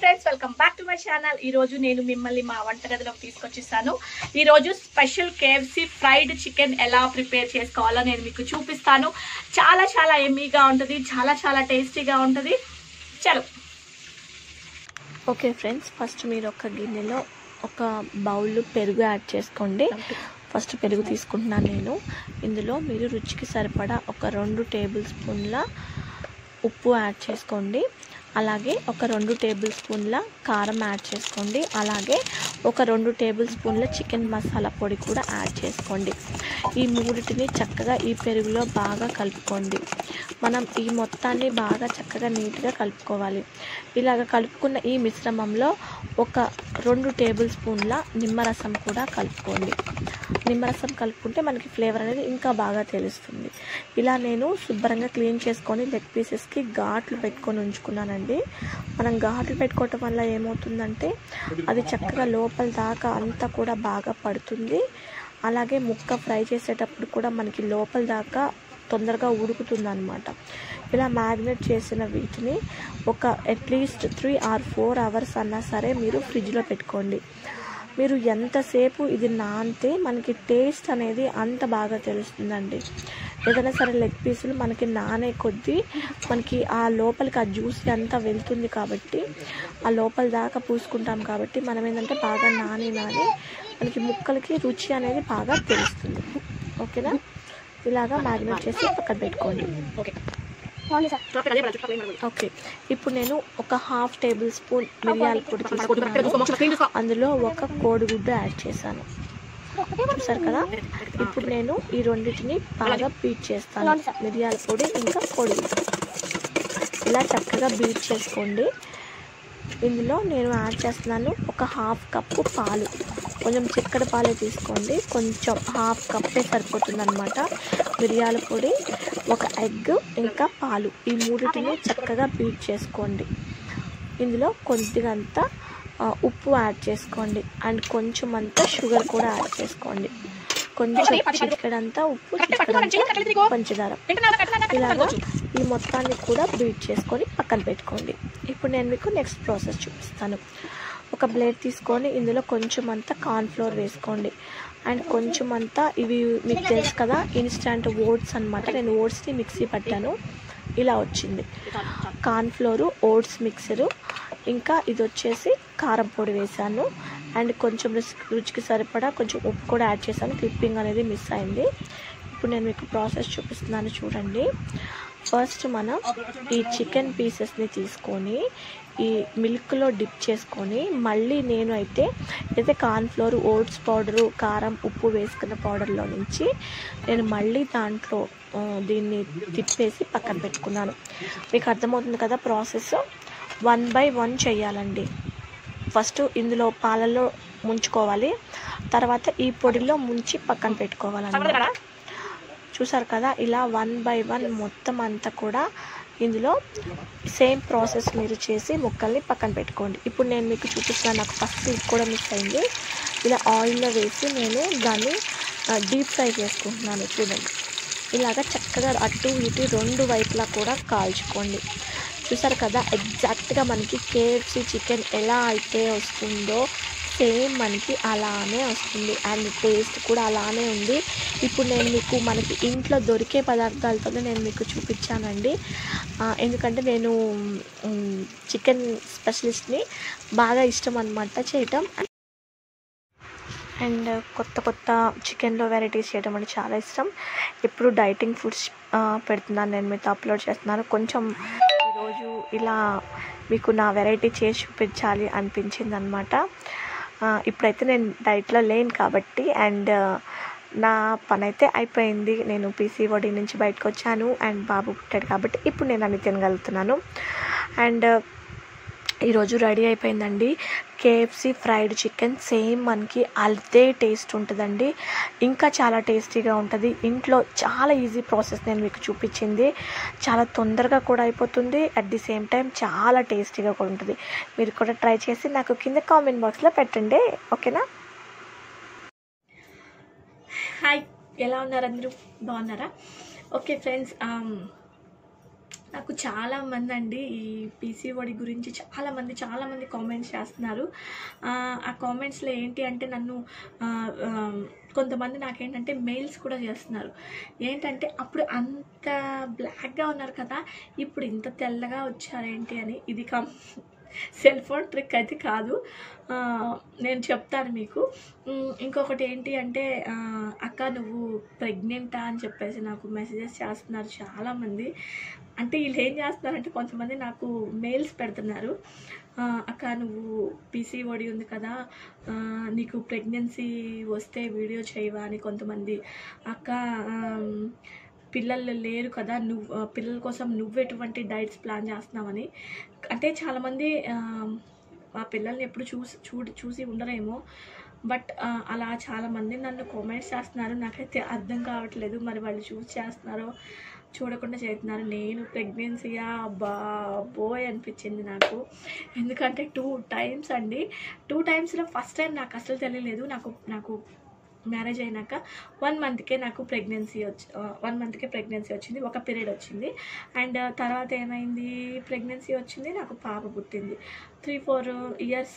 friends welcome back to my channel ఈ రోజు నేను మిమ్మల్ని మా వంటగదిలోకి తీసుకొచ్చేసాను ఈ రోజు స్పెషల్ కేఎఫ్సి ఫ్రైడ్ చికెన్ ఎలా ప్రిపేర్ చేసుకోవాలో నేను మీకు చూపిస్తాను చాలా చాలా ఎమ్మీగా ఉంటుంది చాలా చాలా టేస్టీగా ఉంటుంది చలో ఓకే ఫ్రెండ్స్ ఫస్ట్ మీరు ఒక గిన్నెలో ఒక బౌల్ పెరుగు యాడ్ చేసుకోండి ఫస్ట్ పెరుగు తీసుకుంటున్నాను నేను ఇందులో మీరు రుచికి సరిపడా ఒక రెండు టేబుల్ స్పూన్ల ఉప్పు యాడ్ చేసుకోండి అలాగే ఒక రెండు టేబుల్ స్పూన్ల కారం యాడ్ చేసుకోండి అలాగే ఒక రెండు టేబుల్ స్పూన్ల చికెన్ మసాలా పొడి కూడా యాడ్ చేసుకోండి ఈ మూడిటిని చక్కగా ఈ పెరుగులో బాగా కలుపుకోండి మనం ఈ మొత్తాన్ని బాగా చక్కగా నీట్గా కలుపుకోవాలి ఇలాగ కలుపుకున్న ఈ మిశ్రమంలో ఒక రెండు టేబుల్ స్పూన్ల నిమ్మరసం కూడా కలుపుకోండి నిమ్మరసం కలుపుకుంటే మనకి ఫ్లేవర్ అనేది ఇంకా బాగా తెలుస్తుంది ఇలా నేను శుభ్రంగా క్లీన్ చేసుకొని లెగ్ పీసెస్కి ఘాట్లు పెట్టుకొని ఉంచుకున్నానండి మనం ఘాట్లు పెట్టుకోవటం వల్ల ఏమవుతుందంటే అది చక్కగా లోపల దాకా అంతా కూడా బాగా పడుతుంది అలాగే ముక్క ఫ్రై చేసేటప్పుడు కూడా మనకి లోపల దాకా తొందరగా ఉడుకుతుంది అనమాట ఇలా మ్యాగ్నెట్ చేసిన వీటిని ఒక at least three or four hours అన్నా సరే మీరు ఫ్రిడ్జ్లో పెట్టుకోండి మీరు ఎంతసేపు ఇది నానితే మనకి టేస్ట్ అనేది అంత బాగా తెలుస్తుందండి ఏదైనా సరే లెగ్ పీసులు మనకి నానే కొద్దీ మనకి ఆ లోపలికి ఆ జ్యూస్ అంతా వెళ్తుంది కాబట్టి ఆ లోపల దాకా పూసుకుంటాం కాబట్టి మనం ఏంటంటే బాగా నాని నాని మనకి ముక్కలకి రుచి అనేది బాగా తెలుస్తుంది ఓకేనా ఇలాగా మ్యాగ్నేట్ చేసి పక్కన పెట్టుకోండి ఓకే ఓకే ఇప్పుడు నేను ఒక హాఫ్ టేబుల్ స్పూన్ మిరియాల పొడి తీసుకున్నాను అందులో ఒక కోడిగుడ్డు యాడ్ చేశాను చూసారు కదా ఇప్పుడు నేను ఈ రెండింటిని బాగా బీట్ చేస్తాను మిరియాల పొడి ఇంకా కోడిగుడ్డు ఇలా చక్కగా బీట్ చేసుకోండి ఇందులో నేను యాడ్ చేస్తున్నాను ఒక హాఫ్ కప్పు పాలు కొంచెం చిక్కడి పాలే తీసుకోండి కొంచెం హాఫ్ కప్పే సరిపోతుంది అనమాట మిరియాల పొడి ఒక ఎగ్ ఇంకా పాలు ఈ మూడింటిని చక్కగా బీట్ చేసుకోండి ఇందులో కొద్దిగా అంతా ఆ, ఉప్పు యాడ్ చేసుకోండి అండ్ కొంచెం అంతా షుగర్ కూడా యాడ్ చేసుకోండి కొంచెం చిటికెడంతా ఉప్పు చిటికెడంతా పంచదార ఇలాగా ఈ మొత్తాన్ని కూడా బీట్ చేసుకొని పక్కన పెట్టుకోండి ఇప్పుడు నేను మీకు నెక్స్ట్ ప్రాసెస్ చూపిస్తాను ఒక బ్లేడ్ తీసుకొని ఇందులో కొంచెం అంతా కార్న్ఫ్లోర్ వేసుకోండి అండ్ కొంచెం అంతా ఇవి మీకు తెలుసు కదా ఇన్స్టంట్ ఓట్స్ అనమాట నేను ఓట్స్ని మిక్సీ పట్టాను ఇలా వచ్చింది కార్న్ఫ్లోరు ఓట్స్ మిక్సరు ఇంకా ఇది వచ్చేసి కారం పొడి వేసాను అండ్ కొంచెం రుచి రుచికి సరిపడా కొంచెం ఉప్పు కూడా యాడ్ చేశాను క్లిప్పింగ్ అనేది మిస్ అయింది ఇప్పుడు నేను మీకు ప్రాసెస్ చూపిస్తున్నాను చూడండి ఫస్ట్ మనం ఈ చికెన్ పీసెస్ని తీసుకొని ఈ మిల్క్లో డిప్ చేసుకొని మళ్ళీ నేను అయితే అయితే కార్న్ఫ్లోర్ ఓట్స్ పౌడరు కారం ఉప్పు వేసుకున్న పౌడర్లో నుంచి నేను మళ్ళీ దాంట్లో ఆ, దీన్ని తిప్పేసి పక్కన పెట్టుకున్నాను మీకు అర్థమవుతుంది కదా ప్రాసెస్ వన్ బై వన్ చేయాలండి ఫస్ట్ ఇందులో పాలలో ముంచుకోవాలి తర్వాత ఈ పొడిలో ముంచి పక్కన పెట్టుకోవాలన్నమాట చూసారు కదా ఇలా వన్ బై వన్ మొత్తం అంతా కూడా ఇందులో సేమ్ ప్రాసెస్ మీరు చేసి ముక్కల్ని పక్కన పెట్టుకోండి ఇప్పుడు నేను మీకు చూపిస్తున్నాను నాకు ఫస్ట్ ఇది కూడా మిస్ అయింది ఇలా ఆయిల్లో వేసి నేను దాన్ని డీప్ ఫ్రై చేసుకుంటున్నాను చూడండి ఇలాగ చక్కగా అటు ఇటు రెండు వైపులా కూడా కాల్చుకోండి చూసారు కదా ఎగ్జాక్ట్గా మనకి కేఎఫ్సి చికెన్ ఎలా అయితే వస్తుందో సేమ్ మనకి అలానే వస్తుంది అండ్ టేస్ట్ కూడా అలానే ఉంది ఇప్పుడు నేను మీకు మనకి ఇంట్లో దొరికే పదార్థాలతోనే నేను మీకు చూపించానండి ఆ, ఎందుకంటే నేను చికెన్ స్పెషలిస్ట్ని బాగా ఇష్టం అనమాట చేయటం అండ్ కొత్త కొత్త చికెన్లో వెరైటీస్ చేయడం అంటే చాలా ఇష్టం ఎప్పుడు డైటింగ్ ఫుడ్స్ పెడుతున్నాను నేను మీతో అప్లోడ్ చేస్తున్నాను కొంచెం ఈరోజు ఇలా మీకు నా వెరైటీ చేసి చూపించాలి అనిపించింది అనమాట ఇప్పుడైతే నేను డైట్లో లేను కాబట్టి అండ్ నా పని అయితే అయిపోయింది నేను పీసీఓడి నుంచి బయటకు వచ్చాను అండ్ బాబు పుట్టాడు కాబట్టి ఇప్పుడు నేను అన్ని తినగలుగుతున్నాను అండ్ ఈరోజు రెడీ అయిపోయిందండి కేఎఫ్సి ఫ్రైడ్ చికెన్ సేమ్ మనకి అదే టేస్ట్ ఉంటుందండి ఇంకా చాలా టేస్టీగా ఉంటుంది ఇంట్లో చాలా ఈజీ ప్రాసెస్ నేను మీకు చూపించింది చాలా తొందరగా కూడా అయిపోతుంది అట్ ది సేమ్ టైం చాలా టేస్టీగా కూడా ఉంటుంది మీరు కూడా ట్రై చేసి నాకు కింద కామెంట్ బాక్స్లో పెట్టండి ఓకేనా హాయ్ ఎలా ఉన్నారు అందరూ బాగున్నారా ఓకే ఫ్రెండ్స్ నాకు చాలా మంది అండి ఈ పీసీఓడి గురించి చాలా మంది చాలా మంది కామెంట్స్ చేస్తున్నారు ఆ, ఆ కామెంట్స్లో ఏంటి అంటే నన్ను ఆ, ఆ, కొంతమంది నాకేంటంటే మెయిల్స్ కూడా చేస్తున్నారు ఏంటంటే అప్పుడు అంత బ్లాక్గా ఉన్నారు కదా ఇప్పుడు ఇంత తెల్లగా వచ్చారేంటి అని ఇది కం సెల్ ఫోన్ ట్రిక్ అయితే కాదు ఆ, నేను చెప్తాను మీకు ఉమ్, ఇంకొకటి ఏంటి అంటే ఆ, అక్క నువ్వు ప్రెగ్నెంటా అని చెప్పేసి నాకు మెసేజెస్ చేస్తున్నారు చాలామంది అంటే వీళ్ళు ఏం చేస్తున్నారంటే కొంతమంది నాకు మెయిల్స్ పెడుతున్నారు ఆ, అక్క నువ్వు పీసీఓడి ఉంది కదా ఆ, నీకు ప్రెగ్నెన్సీ వస్తే వీడియో చేయవా అని కొంతమంది అక్క ఆమ్, పిల్లలు లేరు కదా నువ్వు ఆ, పిల్లల కోసం నువ్వు ఎటువంటి డైట్స్ ప్లాన్ చేస్తున్నావని అంటే చాలామంది ఆ, ఆ పిల్లల్ని ఎప్పుడు చూసి చూడి చూసి ఉండరేమో బట్ అలా చాలామంది నన్ను కామెంట్స్ చేస్తున్నారు నాకైతే అర్థం కావట్లేదు మరి వాళ్ళు చూసి చేస్తున్నారో చూడకుండా చేస్తున్నారు నేను ప్రెగ్నెన్సీయా బాబోయ్ అనిపించింది నాకు ఎందుకంటే టూ టైమ్స్ అండి టూ టైమ్స్లో ఫస్ట్ టైం నాకు అసలు తెలియలేదు నాకు నాకు మ్యారేజ్ అయినాక వన్ మంత్కే నాకు ప్రెగ్నెన్సీ వచ్చి వన్ మంత్కే ప్రెగ్నెన్సీ వచ్చింది ఒక పీరియడ్ వచ్చింది అండ్ తర్వాత ఏమైంది ప్రెగ్నెన్సీ వచ్చింది నాకు పాప పుట్టింది three four years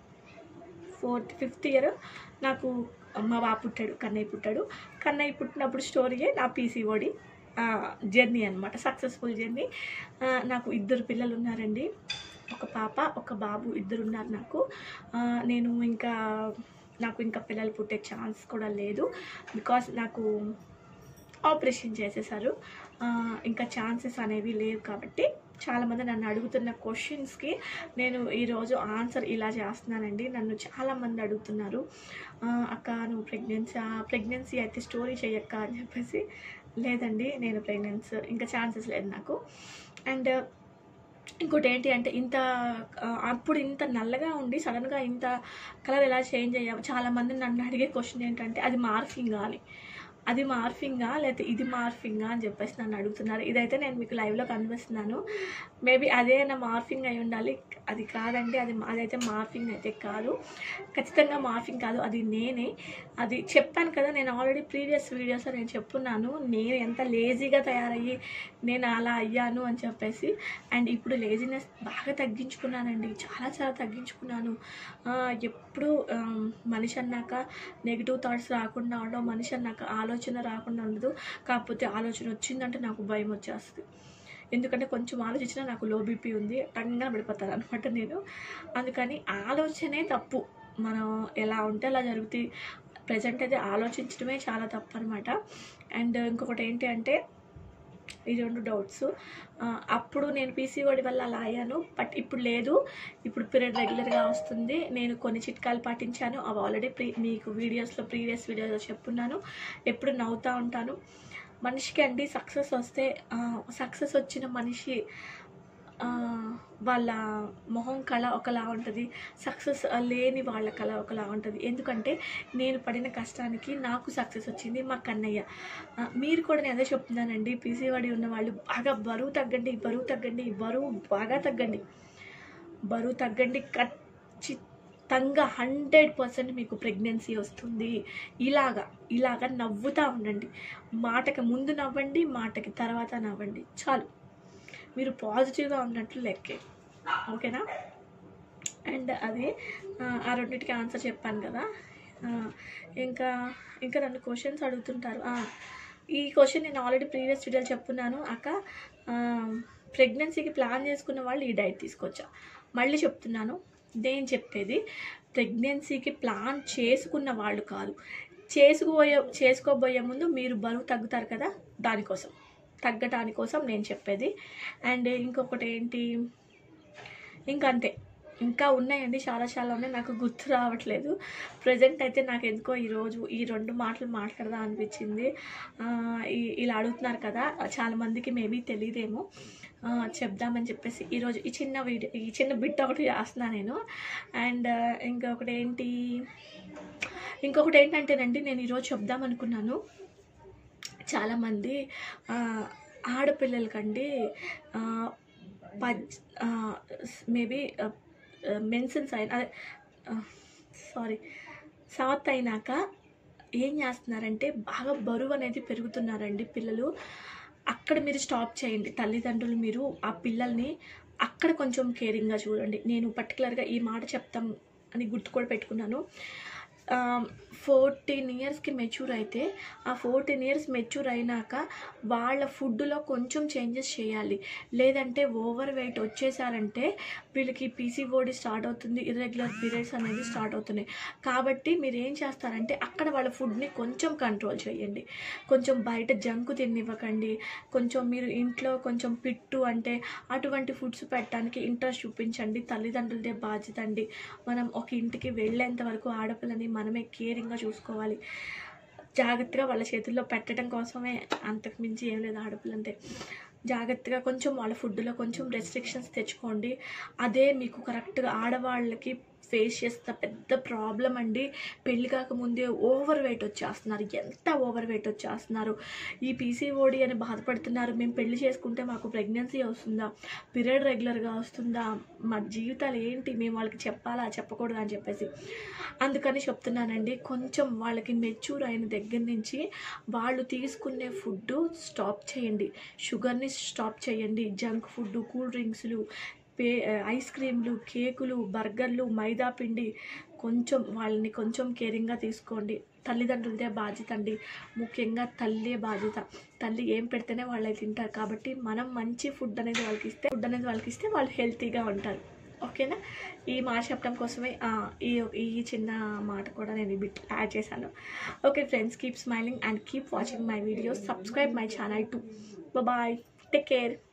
fourth fifth year నాకు మా బాబు పుట్టాడు కన్నయ్య పుట్టాడు కన్నయ్య పుట్టినప్పుడు స్టోరీయే నా పీసీఓడి జర్నీ అనమాట సక్సెస్ఫుల్ జర్నీ నాకు ఇద్దరు పిల్లలు ఉన్నారండి ఒక పాప ఒక బాబు ఇద్దరు ఉన్నారు నాకు ఆ, నేను ఇంకా నాకు ఇంకా పిల్లలు పుట్టే ఛాన్స్ కూడా లేదు బికాస్ నాకు ఆపరేషన్ చేసేసారు ఆ, ఇంకా ఛాన్సెస్ అనేవి లేవు కాబట్టి చాలామంది నన్ను అడుగుతున్న క్వశ్చన్స్కి నేను ఈరోజు ఆన్సర్ ఇలా చేస్తున్నానండి నన్ను చాలామంది అడుగుతున్నారు ఆ, అక్క నువ్వు ప్రెగ్నెన్సీ ప్రెగ్నెన్సీ అయితే స్టోరీ చేయక్క అని చెప్పేసి లేదండి నేను ప్రెగ్నెన్సీ ఇంకా ఛాన్సెస్ లేదు నాకు అండ్ ఇంకోటి ఏంటి అంటే ఇంత ఆ, అప్పుడు ఇంత నల్లగా ఉండి సడన్గా ఇంత కలర్ ఎలా చేంజ్ అయ్యాము చాలామంది నన్ను అడిగే క్వశ్చన్ ఏంటంటే అది మార్ఫింగా అని అది మార్ఫింగా లేకపోతే ఇది మార్ఫింగా అని చెప్పేసి నన్ను అడుగుతున్నారు ఇదైతే నేను మీకు లైవ్లో కనిపిస్తున్నాను మేబీ అదే నా మార్ఫింగ్ అయి ఉండాలి అది కాదండి అది అదైతే మార్ఫింగ్ అయితే కాదు ఖచ్చితంగా మార్ఫింగ్ కాదు అది నేనే అది చెప్పాను కదా నేను ఆల్రెడీ ప్రీవియస్ వీడియోస్లో నేను చెప్పున్నాను నేను ఎంత లేజీగా తయారయ్యి నేను అలా అయ్యాను అని చెప్పేసి అండ్ ఇప్పుడు లేజినెస్ బాగా తగ్గించుకున్నానండి చాలా చాలా తగ్గించుకున్నాను ఆ, ఎప్పుడు ఆమ్, మనిషి అన్నాక నెగిటివ్ థాట్స్ రాకుండా ఉండవు మనిషి అన్నాక ఆలోచన రాకుండా ఉండదు కాకపోతే ఆలోచన వచ్చిందంటే నాకు భయం వచ్చేస్తుంది ఎందుకంటే కొంచెం ఆలోచించినా నాకు లో బీపీ ఉంది టంగా పడిపోతాను అనమాట నేను అందుకని ఆలోచనే తప్పు మనం ఎలా ఉంటే అలా జరుగుతాయి ప్రజెంట్ అయితే ఆలోచించడమే చాలా తప్పు అనమాట అండ్ ఇంకొకటి ఏంటి అంటే ఈ రెండు డౌట్స్ అప్పుడు నేను పీసీఓడి వల్ల అలా అయ్యాను బట్ ఇప్పుడు లేదు ఇప్పుడు పీరియడ్ రెగ్యులర్గా వస్తుంది నేను కొన్ని చిట్కాలు పాటించాను అవి ఆల్రెడీ ప్రీ మీకు వీడియోస్లో ప్రీవియస్ వీడియోస్లో చెప్పున్నాను ఎప్పుడు నవ్వుతూ ఉంటాను మనిషికి అండి సక్సెస్ వస్తే సక్సెస్ వచ్చిన మనిషి ఆ, వాళ్ళ మొహం కళ ఒకలా ఉంటుంది సక్సెస్ లేని వాళ్ళ కళ ఒకలా ఉంటుంది ఎందుకంటే నేను పడిన కష్టానికి నాకు సక్సెస్ వచ్చింది మా కన్నయ్య ఆ, మీరు కూడా నేను అదే చెప్తున్నానండి పీసీవాడి ఉన్న వాళ్ళు బాగా బరువు తగ్గండి బరువు తగ్గండి బరువు బాగా తగ్గండి బరువు తగ్గండి ఖచ్చితంగా హండ్రెడ్ పర్సెంట్ మీకు ప్రెగ్నెన్సీ వస్తుంది ఇలాగా ఇలాగా నవ్వుతూ ఉండండి మాటకి ముందు నవ్వండి మాటకి తర్వాత నవ్వండి చాలు మీరు పాజిటివ్గా ఉన్నట్లు లెక్కే ఓకేనా అండ్ అది ఆ, ఆ రెండింటికి ఆన్సర్ చెప్పాను కదా ఆ, ఇంకా ఇంకా నన్ను క్వశ్చన్స్ అడుగుతుంటారు ఆ, ఈ క్వశ్చన్ నేను ఆల్రెడీ ప్రీవియస్ వీడియోలో చెప్పున్నాను అక్క ప్రెగ్నెన్సీకి ప్లాన్ చేసుకున్న వాళ్ళు ఈ డైట్ తీసుకోవచ్చా మళ్ళీ చెప్తున్నాను నేను చెప్పేది ప్రెగ్నెన్సీకి ప్లాన్ చేసుకున్న వాళ్ళు కాదు చేసుకుపోయే చేసుకోబోయే ముందు మీరు బరువు తగ్గుతారు కదా దానికోసం తగ్గటాని కోసం నేను చెప్పేది అండ్ ఇంకొకటి ఏంటి ఇంకా అంతే ఇంకా ఉన్నాయండి చాలా చాలా ఉన్నాయి నాకు గుర్తు రావట్లేదు ప్రజెంట్ అయితే నాకు ఎందుకో ఈరోజు ఈ రెండు మాటలు మాట్లాడదాం అనిపించింది ఆ, ఈ- ఇలా అడుగుతున్నారు కదా చాలా మందికి మేబీ తెలియదేమో ఆ, చెప్దామని చెప్పేసి ఈరోజు ఈ చిన్న వీడియో ఈ చిన్న బిట్ ఒకటి చేస్తున్నాను నేను అండ్ ఇంకొకటి ఏంటి ఇంకొకటి ఏంటంటేనండి నేను ఈరోజు చెప్దాం అనుకున్నాను చాలామంది ఆ, ఆడపిల్లలకండి ఆ, పజ్ మేబీ మెన్సన్స్ అయిన అదే సారీ సాత్ అయినాక ఏం చేస్తున్నారంటే బాగా బరువు అనేది పెరుగుతున్నారండి పిల్లలు అక్కడ మీరు స్టాప్ చేయండి తల్లిదండ్రులు మీరు ఆ పిల్లల్ని అక్కడ కొంచెం కేరింగ్గా చూడండి నేను పర్టికులర్గా ఈ మాట చెప్తాం అని గుర్తు కూడా పెట్టుకున్నాను ఫోర్టీన్ ఇయర్స్కి మెచ్యూర్ అయితే ఆ ఫోర్టీన్ ఇయర్స్ మెచ్యూర్ అయినాక వాళ్ళ ఫుడ్లో కొంచెం చేంజెస్ చేయాలి లేదంటే ఓవర్ వెయిట్ వచ్చేసారంటే వీళ్ళకి పీసీఓడి స్టార్ట్ అవుతుంది ఇర్రెగ్యులర్ పీరియడ్స్ అనేది స్టార్ట్ అవుతున్నాయి కాబట్టి మీరు ఏం చేస్తారంటే అక్కడ వాళ్ళ ఫుడ్ని కొంచెం కంట్రోల్ చేయండి కొంచెం బయట జంక్ తినివ్వకండి కొంచెం మీరు ఇంట్లో కొంచెం పిట్టు అంటే అటువంటి ఫుడ్స్ పెట్టడానికి ఇంట్రెస్ట్ చూపించండి తల్లిదండ్రులదే బాధ్యత అండి మనం ఒక ఇంటికి వెళ్ళేంత వరకు ఆడపిల్లని మనమే కేరింగ్గా చూసుకోవాలి జాగ్రత్తగా వాళ్ళ చేతుల్లో పెట్టడం కోసమే అంతకు మించి ఏం లేదు ఆడపిల్లంటే జాగ్రత్తగా కొంచెం వాళ్ళ ఫుడ్లో కొంచెం రెస్ట్రిక్షన్స్ తెచ్చుకోండి అదే మీకు కరెక్ట్గా ఆడవాళ్ళకి ఫేస్ చేస్తున్న పెద్ద ప్రాబ్లం అండి పెళ్లి కాకముందే ఓవర్ వెయిట్ వచ్చేస్తున్నారు ఎంత ఓవర్ వెయిట్ వచ్చేస్తున్నారు ఈ పీసీఓడి అని బాధపడుతున్నారు మేము పెళ్లి చేసుకుంటే మాకు ప్రెగ్నెన్సీ వస్తుందా పీరియడ్ రెగ్యులర్గా వస్తుందా మా జీవితాలు ఏంటి మేము వాళ్ళకి చెప్పాలా చెప్పకూడదా అని చెప్పేసి అందుకని చెప్తున్నానండి కొంచెం వాళ్ళకి మెచ్యూర్ అయిన దగ్గర నుంచి వాళ్ళు తీసుకునే ఫుడ్ స్టాప్ చేయండి షుగర్ని స్టాప్ చేయండి జంక్ ఫుడ్ కూల్ డ్రింక్స్లు పే ఐస్ క్రీమ్లు కేకులు బర్గర్లు మైదా పిండి కొంచెం వాళ్ళని కొంచెం కేరింగ్గా తీసుకోండి తల్లిదండ్రులదే బాధ్యత అండి ముఖ్యంగా తల్లే బాధ్యత తల్లి ఏం పెడితేనే వాళ్ళు తింటారు కాబట్టి మనం మంచి ఫుడ్ అనేది వాళ్ళకి ఇస్తే ఫుడ్ అనేది వాళ్ళకి ఇస్తే వాళ్ళు హెల్తీగా ఉంటారు ఓకేనా ఈ మాట చెప్పడం కోసమే ఆ, ఈ ఈ చిన్న మాట కూడా నేను బిట్ యాడ్ చేశాను okay friends keep smiling and keep watching my videos subscribe my channel to bye take care